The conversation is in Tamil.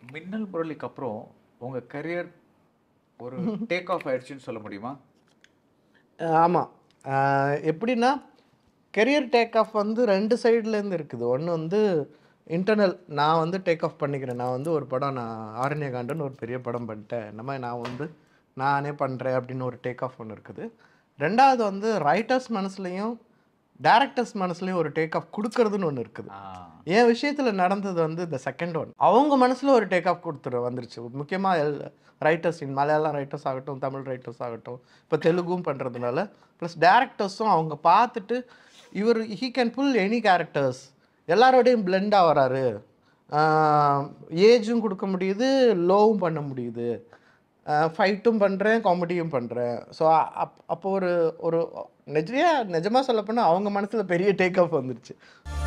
மின்னல் முரளிக்கு அப்புறம் உங்க கரியர் ஒரு டேக் ஆஃப் ஆயிடுச்சுன்னு சொல்ல முடியுமா ஆமாம் எப்படின்னா கெரியர் டேக் ஆஃப் வந்து ரெண்டு சைட்லேருந்து இருக்குது ஒன்று வந்து இன்டர்னல் நான் வந்து டேக் ஆஃப் பண்ணிக்கிறேன் நான் வந்து ஒரு படம் நான் ஆரண்யகாண்டன்னு ஒரு பெரிய படம் பண்ணிட்டேன் இந்த மாதிரி நான் வந்து நானே பண்ணுறேன் அப்படின்னு ஒரு டேக் ஆஃப் ஒன்று இருக்குது ரெண்டாவது வந்து ரைட்டர்ஸ் மனசுலையும் டேரக்டர்ஸ் மனசுலையும் ஒரு டேக் ஆஃப் கொடுக்கறதுன்னு ஒன்று இருக்குது ஆ, என் விஷயத்தில் நடந்தது வந்து இந்த செகண்ட் ஒன் அவங்க மனசில் ஒரு டேக் ஆஃப் கொடுத்துரு வந்துருச்சு முக்கியமாக all writers in Malayalam writers ஆகட்டும் தமிழ் ரைட்டர்ஸ் ஆகட்டும் இப்போ தெலுங்கும் பண்ணுறதுனால ப்ளஸ் டேரக்டர்ஸும் அவங்க பார்த்துட்டு இவர் he can pull any characters எல்லாரோடையும் பிளெண்டாக வராரு ஏஜும் கொடுக்க முடியுது லோவும் பண்ண முடியுது ஃபைட்டும் பண்ணுறேன் காமெடியும் பண்ணுறேன் ஸோ அப் அப்போ ஒரு ஒரு நிஜையா நிஜமாக சொல்லப்போனால் அவங்க மனசில் பெரிய டேக் ஆஃப் வந்துருச்சு